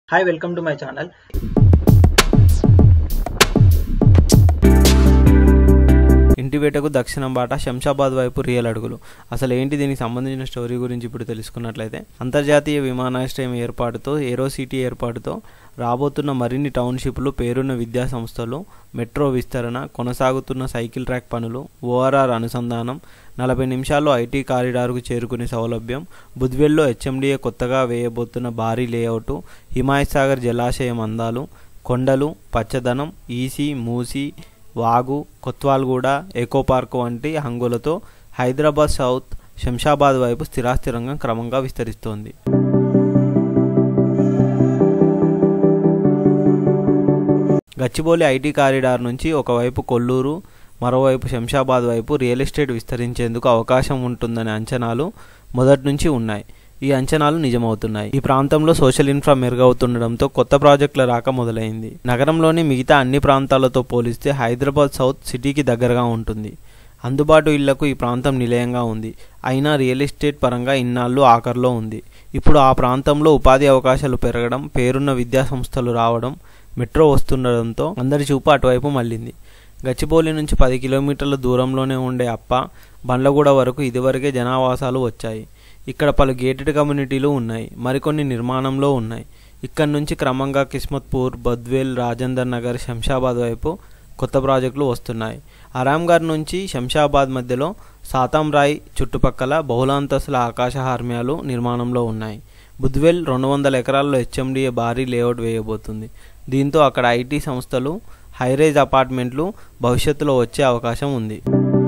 Hi, welcome to my channel. ఇంటివేటకు దక్షిణం బాట శంషాబాద్ వైపు రియల్ అడుగులు అసలు ఏంటి దీనికి సంబంధించిన స్టోరీ గురించి ఇప్పుడు తెలుసుకున్నట్లయితే అంతర్జాతీయ విమానాశ్రయం ఏర్పాటుతో ఏరో సిటీ ఏర్పాటుతో రాబోతున్న మరిన్ని టౌన్షిప్లు పేరున్న విద్యా సంస్థలు మెట్రో విస్తరణ కొనసాగుతున్న సైకిల్ ట్రాక్ పనులు ఓఆర్ఆర్ అనుసంధానం నలభై నిమిషాల్లో ఐటీ కారిడార్కు చేరుకునే సౌలభ్యం బుద్వెల్లో హెచ్ఎండిఏ కొత్తగా వేయబోతున్న భారీ లేఅవుట్ హిమాయత్ సాగర్ జలాశయం అందాలు కొండలు పచ్చదనం ఈసీ మూసీ వాగు కొత్వాల్గూడ ఎకో పార్క్ వంటి హంగులతో హైదరాబాద్ సౌత్ శంషాబాద్ వైపు స్థిరాస్తి రంగం క్రమంగా విస్తరిస్తోంది గచ్చిబౌలి ఐటీ కారిడార్ నుంచి ఒకవైపు కొల్లూరు మరోవైపు శంషాబాద్ వైపు రియల్ ఎస్టేట్ విస్తరించేందుకు అవకాశం ఉంటుందనే అంచనాలు మొదటి నుంచి ఉన్నాయి ఈ అంచనాలు నిజమవుతున్నాయి ఈ ప్రాంతంలో సోషల్ ఇన్ఫ్రా మెరుగవుతుండడంతో కొత్త ప్రాజెక్టుల రాక మొదలైంది నగరంలోని మిగతా అన్ని ప్రాంతాలతో పోలిస్తే హైదరాబాద్ సౌత్ సిటీకి దగ్గరగా ఉంటుంది అందుబాటు ఇళ్లకు ఈ ప్రాంతం నిలయంగా ఉంది అయినా రియల్ ఎస్టేట్ పరంగా ఇన్నాళ్ళు ఆఖర్లో ఉంది ఇప్పుడు ఆ ప్రాంతంలో ఉపాధి అవకాశాలు పెరగడం పేరున్న విద్యా సంస్థలు రావడం మెట్రో వస్తుండడంతో అందరి చూపు అటువైపు మళ్ళింది గచ్చిబౌలి నుంచి పది కిలోమీటర్ల దూరంలోనే ఉండే అప్ప బండ్లగూడ వరకు ఇదివరకే జనావాసాలు వచ్చాయి ఇక్కడ పలు గేటెడ్ కమ్యూనిటీలు ఉన్నాయి మరికొన్ని నిర్మాణంలో ఉన్నాయి ఇక్కడ నుంచి క్రమంగా కిస్మత్పూర్ బద్వేల్ రాజేందర్ నగర్ శంషాబాద్ వైపు కొత్త ప్రాజెక్టులు వస్తున్నాయి ఆరాంఘర్ నుంచి శంషాబాద్ మధ్యలో సాతాంరాయ్ చుట్టుపక్కల బహుళాంతస్తుల ఆకాశ హార్మ్యాలు నిర్మాణంలో ఉన్నాయి బుద్వేల్ రెండు వందల ఎకరాల్లో హెచ్ఎండిఏ భారీ లేఅవుట్ వేయబోతుంది దీంతో అక్కడ ఐటీ సంస్థలు హైరేజ్ అపార్ట్మెంట్లు భవిష్యత్తులో వచ్చే అవకాశం ఉంది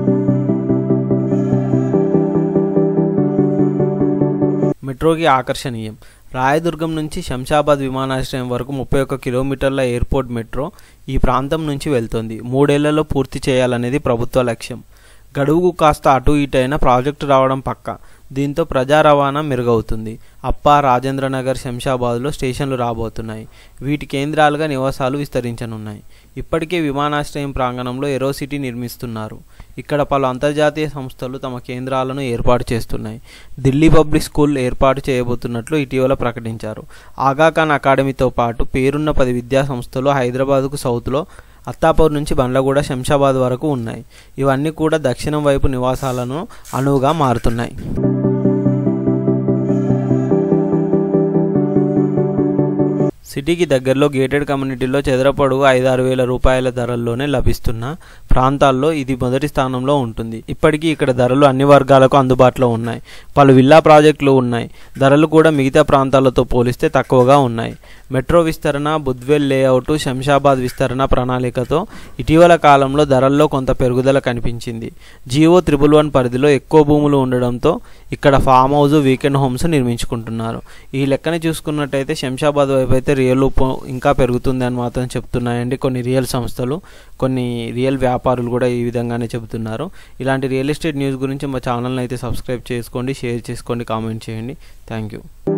మెట్రోకి ఆకర్షణీయం రాయదుర్గం నుంచి శంషాబాద్ విమానాశ్రయం వరకు ముప్పై ఒక్క కిలోమీటర్ల ఎయిర్పోర్ట్ మెట్రో ఈ ప్రాంతం నుంచి వెళ్తోంది మూడేళ్లలో పూర్తి చేయాలనేది ప్రభుత్వ లక్ష్యం గడువుకు కాస్త అటు ఇటు అయిన ప్రాజెక్టు రావడం పక్క దీంతో ప్రజా రవాణా మెరుగవుతుంది అప్ప రాజేంద్రనగర్ శంషాబాద్లో స్టేషన్లు రాబోతున్నాయి వీటి కేంద్రాలుగా నివాసాలు విస్తరించనున్నాయి ఇప్పటికే విమానాశ్రయం ప్రాంగణంలో ఎరో సిటీ నిర్మిస్తున్నారు ఇక్కడ పలు అంతర్జాతీయ సంస్థలు తమ కేంద్రాలను ఏర్పాటు చేస్తున్నాయి ఢిల్లీ పబ్లిక్ స్కూల్ ఏర్పాటు చేయబోతున్నట్లు ఇటీవల ప్రకటించారు ఆగాఖాన్ అకాడమీతో పాటు పేరున్న పది విద్యా సంస్థలు హైదరాబాద్కు సౌత్లో అత్తాపూర్ నుంచి బండ్లగూడ శంషాబాద్ వరకు ఉన్నాయి ఇవన్నీ కూడా దక్షిణం వైపు నివాసాలను అనువుగా మారుతున్నాయి సిటీకి దగ్గరలో గేటెడ్ కమ్యూనిటీలో చదరపొడుగు ఐదారు వేల రూపాయల ధరల్లోనే లభిస్తున్న ప్రాంతాల్లో ఇది మొదటి స్థానంలో ఉంటుంది ఇప్పటికీ ఇక్కడ ధరలు అన్ని వర్గాలకు అందుబాటులో ఉన్నాయి పలు విల్లా ప్రాజెక్టులు ఉన్నాయి ధరలు కూడా మిగతా ప్రాంతాలతో పోలిస్తే తక్కువగా ఉన్నాయి మెట్రో విస్తరణ బుద్వెల్ లేఅవుట్ శంషాబాద్ విస్తరణ ప్రణాళికతో ఇటీవల కాలంలో ధరల్లో కొంత పెరుగుదల కనిపించింది జియో త్రిబుల్ వన్ పరిధిలో ఎక్కువ భూములు ఉండడంతో ఇక్కడ ఫామ్ హౌస్ వీకెండ్ హోమ్స్ నిర్మించుకుంటున్నారు ఈ లెక్కన చూసుకున్నట్టయితే శంషాబాద్ వైపు అయితే రియల్ ఇంకా పెరుగుతుంది అని మాత్రం చెప్తున్నాయండి కొన్ని రియల్ సంస్థలు కొన్ని రియల్ వ్యాపారులు కూడా ఈ విధంగానే చెబుతున్నారు ఇలాంటి రియల్ ఎస్టేట్ న్యూస్ గురించి మా ఛానల్ని అయితే సబ్స్క్రైబ్ చేసుకోండి షేర్ చేసుకోండి కామెంట్ చేయండి థ్యాంక్ యూ